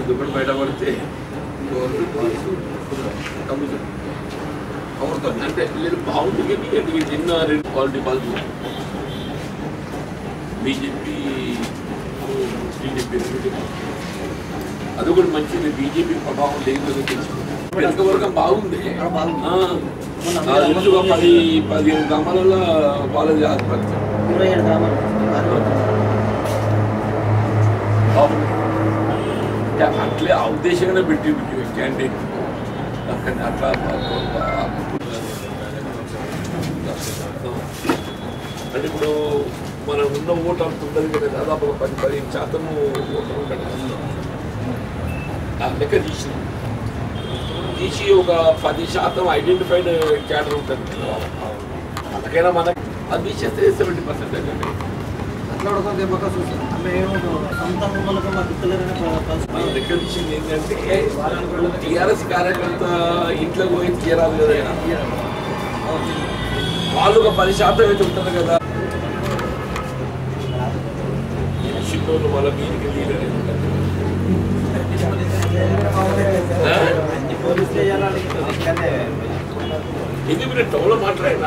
ఇది ఒకటి బయటపడితే తగ్గుతుంది అవుతుంది అంటే లేదు బాగుంటుంది కానీ అది చిన్న రెండు క్వాలిటీ బాగా బీజేపీ టీడీపీ అది కూడా మంచిది బీజేపీ ప్రభావం లేదు తెలుసు వర్గం బాగుంది బాగుంది. ఆ, ఆ తెలుసు ఒక పది పదిహేను గ్రామాలలో వాళ్ళది ఆధిపత్యం ఇరవై ఏడు గ్రామాలు బాగుంది అంటే అట్లే ఆ ఉద్దేశంగానే పెట్టి క్యాండిడేట్ అక్కడ అట్లా అంటే ఇప్పుడు మనం ఉన్న ఓటు అంత ఉండదు కదా దాదాపు ఒక పది పదిహేను శాతము ఓట్లు ఉంటాడు ఆ లెక్క తీసి తీసి ఒక పది శాతం ఐడెంటిఫైడ్ క్యాడర్ ఉంటుంది కదా అందుకైనా మనకి అది తీసేస్తే సెవెంటీ పర్సెంట్ అంటే అట్లా కూడా దెబ్బక చూసాం మేము సొంత మూలక మాకు గుర్తులేరని మన దగ్గర విషయం ఏంటంటే టీఆర్ఎస్ కార్యకర్త ఇంట్లో పోయి తీరాలి కదా ఆయన. వాళ్ళు ఒక పది శాతం అయితే ఉంటారు కదా చిన్నోళ్ళు వాళ్ళ మీదికి లీడర్ పోలీసులు చేయాలని ఇది మీరు టౌన్లో మాట్లాడినా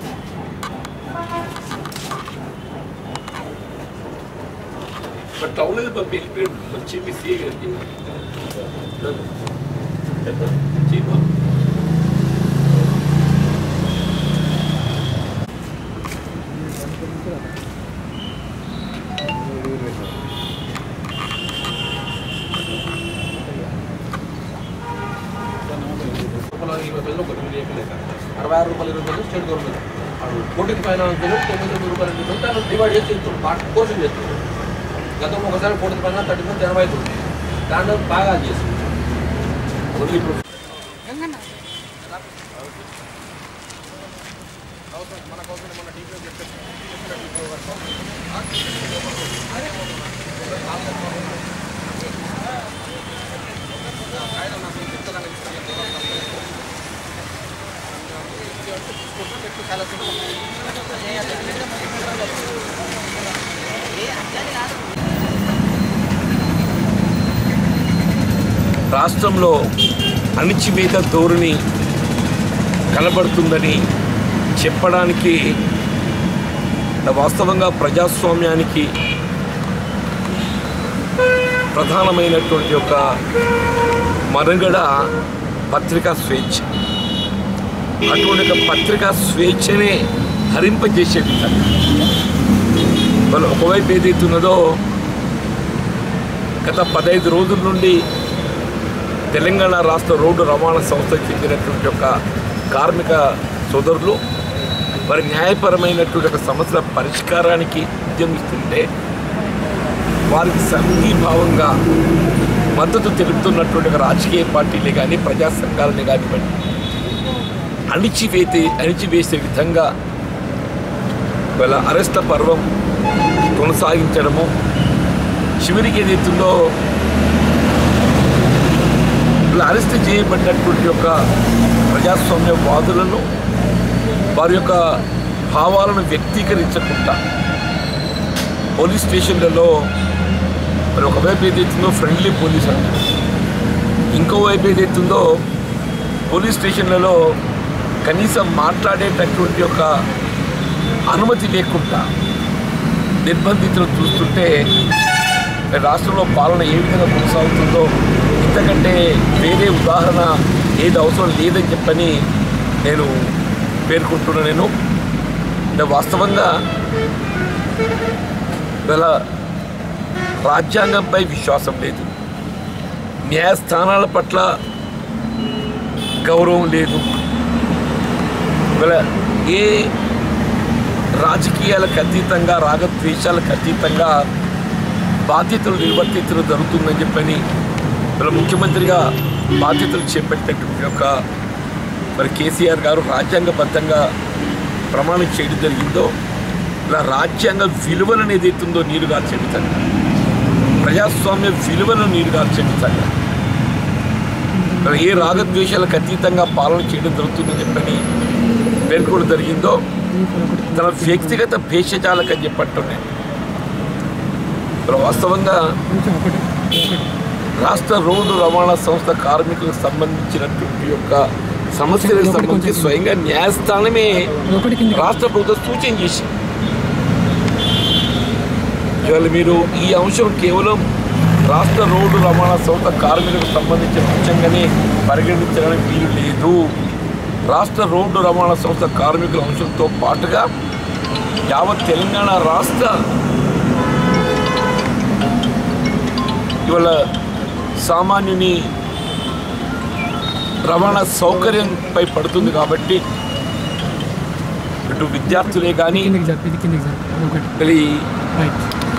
బట్ టౌన్ ఇది పంపి వెళ్ళిపోయాడు మంచి మిస్సీ గారికి చీపా అరవై ఆరు రూపాయలు ఇరవై రూపాయలు స్టేట్ గవర్నమెంట్ కోటికి పైన అంకెలు తొమ్మిది వందల రూపాయలు ఉంటుంది దాన్ని డివైడ్ చేసి ఇస్తాం పార్ట్ పోర్షన్ చేస్తాం గతం ఒకసారి కోటికి పైన థర్టీ ఫోర్ ఎనభై ఐదు ఉంది దాంట్లో బాగా చేసి ఓన్లీ ఇప్పుడు రాష్ట్రంలో అణిచివేత ధోరణి కనబడుతుందని చెప్పడానికి వాస్తవంగా ప్రజాస్వామ్యానికి ప్రధానమైనటువంటి ఒక మనుగడ పత్రికా స్వేచ్ఛ అటువంటి ఒక పత్రికా స్వేచ్ఛనే హరింపజేసే విధంగా వాళ్ళు ఒకవైపు ఏదైతే ఉన్నదో గత పదహైదు రోజుల నుండి తెలంగాణ రాష్ట్ర రోడ్డు రవాణా సంస్థకు చెందినటువంటి ఒక కార్మిక సోదరులు వారి న్యాయపరమైనటువంటి ఒక సమస్యల పరిష్కారానికి ఉద్యమిస్తుంటే వారికి సంఘీభావంగా మద్దతు తెలుపుతున్నటువంటి ఒక రాజకీయ పార్టీలే కానీ ప్రజా సంఘాలని కానివ్వండి అణిచివేతే అణిచివేసే విధంగా వాళ్ళ అరెస్ట్ల పర్వం కొనసాగించడము చివరికి ఏదైతుందో ఇలా అరెస్ట్ చేయబడినటువంటి యొక్క ప్రజాస్వామ్యవాదులను వారి యొక్క భావాలను వ్యక్తీకరించకుండా పోలీస్ స్టేషన్లలో మరి ఒకవైపు ఏదైతుందో ఫ్రెండ్లీ పోలీస్ అంటారు ఇంకోవైపు ఏదైతుందో పోలీస్ స్టేషన్లలో కనీసం మాట్లాడేటటువంటి ఒక అనుమతి లేకుండా నిర్బంధితులు చూస్తుంటే మరి రాష్ట్రంలో పాలన ఏ విధంగా కొనసాగుతుందో ఇంతకంటే వేరే ఉదాహరణ ఏది అవసరం లేదని చెప్పని నేను పేర్కొంటున్నా నేను అంటే వాస్తవంగా ఇవాళ రాజ్యాంగంపై విశ్వాసం లేదు న్యాయస్థానాల పట్ల గౌరవం లేదు ఇవాళ ఏ రాజకీయాలకు అతీతంగా రాగద్వేషాలకు అతీతంగా బాధ్యతలు నిర్వర్తించడం జరుగుతుందని చెప్పని ఇలా ముఖ్యమంత్రిగా బాధ్యతలు చేపట్టినటువంటి యొక్క మరి కేసీఆర్ గారు రాజ్యాంగబద్ధంగా ప్రమాణం చేయడం జరిగిందో ఇలా రాజ్యాంగ విలువలను ఏదైతుందో నీరుగార్చే విధంగా ప్రజాస్వామ్య విలువలను నీరుగార్చే విధంగా మరి ఏ రాగద్వేషాలకు అతీతంగా పాలన చేయడం జరుగుతుందని చెప్పని పేర్కొనడం జరిగిందో తన వ్యక్తిగత భేషజాలకని చెప్పట్టున్నాయి మరి వాస్తవంగా రాష్ట్ర రోడ్డు రవాణా సంస్థ కార్మికులకు సంబంధించినటువంటి యొక్క సమస్యలకు సంబంధించి స్వయంగా న్యాయస్థానమే ఒకటి కింద రాష్ట్ర ప్రభుత్వం సూచన చేసింది ఇవాళ మీరు ఈ అంశం కేవలం రాష్ట్ర రోడ్డు రవాణా సంస్థ కార్మికులకు సంబంధించిన అంశంగానే పరిగణించడానికి వీలు లేదు రాష్ట్ర రోడ్డు రవాణా సంస్థ కార్మికుల అంశంతో పాటుగా యావత్ తెలంగాణ రాష్ట్ర ఇవాళ సామాన్యుని రవాణా సౌకర్యంపై పడుతుంది కాబట్టి ఇటు విద్యార్థులే కానీ కిందకి సార్ ఇది కిందకి సార్ ఒకటి మళ్ళీ రైట్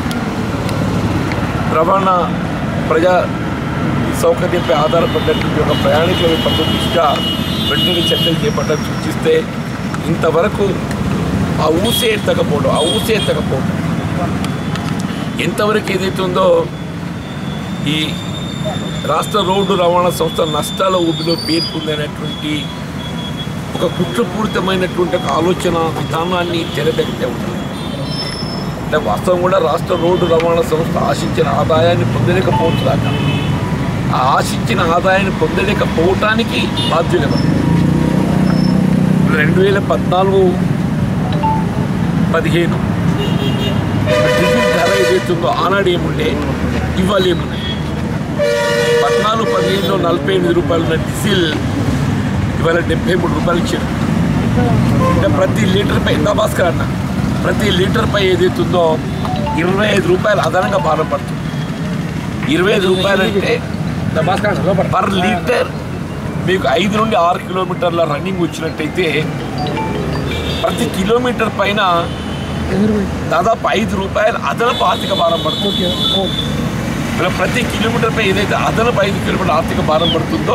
రవాణా ప్రజా సౌకర్యంపై ఆధారపడినటువంటి ఒక ప్రయాణికుల పట్ల దృష్ట్యా వెంటనే చర్యలు చేపట్టాలని సూచిస్తే ఇంతవరకు ఆ ఊసే ఎత్తకపోవడం ఆ ఊసే ఎత్తకపోవడం ఎంతవరకు ఏదైతే ఉందో ఈ రాష్ట్ర రోడ్డు రవాణా సంస్థ నష్టాల ఊబిలో పేర్కొందనేటువంటి ఒక కుట్రపూరితమైనటువంటి ఒక ఆలోచన విధానాన్ని తెరబెట్టే ఉంటుంది అంటే వాస్తవం కూడా రాష్ట్ర రోడ్డు రవాణా సంస్థ ఆశించిన ఆదాయాన్ని పొందలేకపోతున్నాక ఆ ఆశించిన ఆదాయాన్ని పొందలేకపోవటానికి బాధ్యులు ఎవరు రెండు వేల పద్నాలుగు పదిహేను డీజిల్ ధర ఏదైతుందో ఆనాడు ఏముండే ఇవాళ ఏమున్నాయి పద్నాలుగు పదిహేనులో నలభై ఎనిమిది రూపాయలు ఉన్న డీజిల్ ఇవాళ డెబ్బై మూడు రూపాయలు ఇచ్చారు అంటే ప్రతి లీటర్ పై ఎంత భాస్కర్ అన్న ప్రతి లీటర్ పై ఏదైతుందో ఇరవై ఐదు రూపాయలు అదనంగా భారం పడుతుంది ఇరవై ఐదు రూపాయలు అంటే పర్ లీటర్ మీకు ఐదు నుండి ఆరు కిలోమీటర్ల రన్నింగ్ వచ్చినట్టయితే ప్రతి కిలోమీటర్ పైన ఎదురు దాదాపు ఐదు రూపాయలు అదనపు ఆర్థిక భారం పడుతుంది ఓకే ఓ ఇలా ప్రతి కిలోమీటర్ పై ఏదైతే అదనపు ఐదు కిలోమీటర్ ఆర్థిక భారం పడుతుందో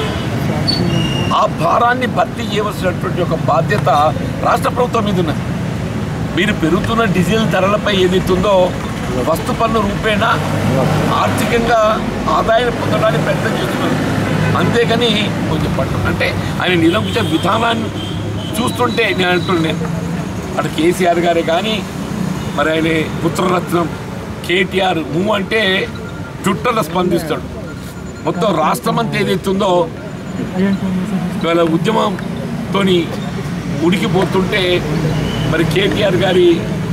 ఆ భారాన్ని భర్తీ చేయవలసినటువంటి ఒక బాధ్యత రాష్ట్ర ప్రభుత్వం మీద ఉన్నది మీరు పెరుగుతున్న డీజిల్ ధరలపై ఏదైతుందో వస్తు పన్ను రూపేణా ఆర్థికంగా ఆదాయాన్ని పొందడానికి ప్రయత్నం చేస్తున్నారు అంతేగాని కొంచెం పట్టు అంటే ఆయన నిరంకుశ విధానాన్ని చూస్తుంటే నేను అంటున్నాను అటు కేసీఆర్ గారే కానీ మరి ఆయన పుత్రరత్నం కేటీఆర్ మూవ్ అంటే ట్విట్టర్లో స్పందిస్తాడు మొత్తం రాష్ట్రం అంతా ఏదైతుందో ఇవాళ ఉద్యమంతో ఉడికిపోతుంటే మరి కేటీఆర్ గారి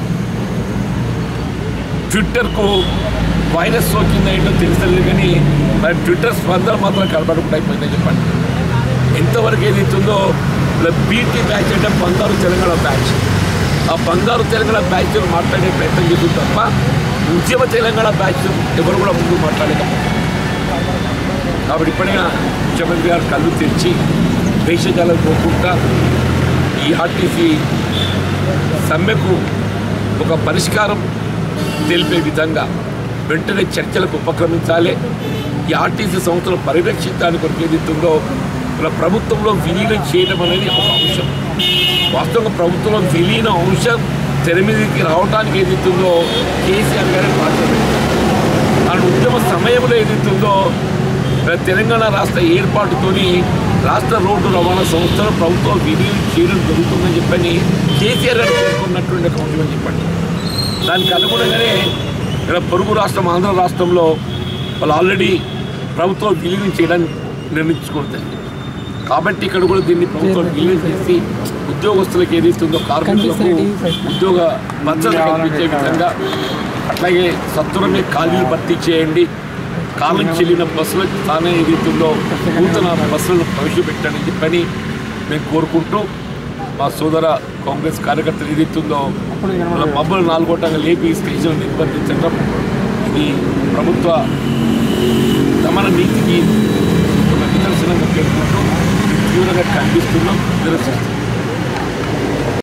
ట్విట్టర్కు వైరస్ సోకిందో ఏంటో తెలుసలేదు కానీ మరి ట్విట్టర్ స్పందన మాత్రం కనబడకుండా అయిపోయిందని చెప్పండి ఎంతవరకు ఏదైతుందో ఇలా బీటీ బ్యాచ్ అంటే బంగారు తెలంగాణ బ్యాచ్ ఆ బంగారు తెలంగాణ బ్యాచ్ మాట్లాడే ప్రయత్నం చేస్తుంది తప్ప ఉద్యమ తెలంగాణ బ్యాచ్ ఎవరు కూడా ముందు మాట్లాడలేకపోతున్నారు కాబట్టి ఇప్పటికైనా ముఖ్యమంత్రి గారు కళ్ళు తెరిచి దేశజాలకు పోకుండా ఈ ఆర్టీసీ సమ్మెకు ఒక పరిష్కారం తెలిపే విధంగా వెంటనే చర్చలకు ఉపక్రమించాలి ఈ ఆర్టీసీ సంస్థను పరిరక్షించడానికి కొరకు ఏదైతుందో ఇలా ప్రభుత్వంలో విలీనం చేయడం అనేది ఒక అంశం వాస్తవంగా ప్రభుత్వంలో విలీన అంశం తెర మీదకి రావడానికి ఏదైతుందో కేసీఆర్ గారే మాట్లాడారు ఆ ఉద్యమ సమయంలో ఏదైతుందో మరి తెలంగాణ రాష్ట్ర ఏర్పాటుతోని రాష్ట్ర రోడ్డు రవాణా సంస్థలు ప్రభుత్వం విలీనం చేయడం జరుగుతుందని చెప్పని కేసీఆర్ గారు పేర్కొన్నటువంటి ఒక అంశం అని చెప్పండి దానికి అనుగుణంగానే ఇక్కడ పొరుగు రాష్ట్రం ఆంధ్ర రాష్ట్రంలో వాళ్ళు ఆల్రెడీ ప్రభుత్వం విలీనం చేయడానికి నిర్ణయించుకుంటుంది కాబట్టి ఇక్కడ కూడా దీన్ని ప్రభుత్వం విలీనం చేసి ఉద్యోగస్తులకు ఏదైతుందో కార్మికులకు ఉద్యోగ భద్రత కల్పించే విధంగా అట్లాగే సత్వరమే ఖాళీలు భర్తీ చేయండి కాలం చెల్లిన బస్సులకు తానే ఏదైతుందో నూతన బస్సులను ప్రవేశపెట్టని చెప్పని మేము కోరుకుంటూ మా సోదర కాంగ్రెస్ కార్యకర్తలు ఏదైతుందో మన మబ్బులు నాలుగోటంగా లేపి స్టేషన్ నిర్బంధించడం ఇది ప్రభుత్వ దమన నీతికి ఒక నిదర్శనంగా పేర్కొంటూ తీవ్రంగా ఖండిస్తున్నాం నిరసిస్తున్నాం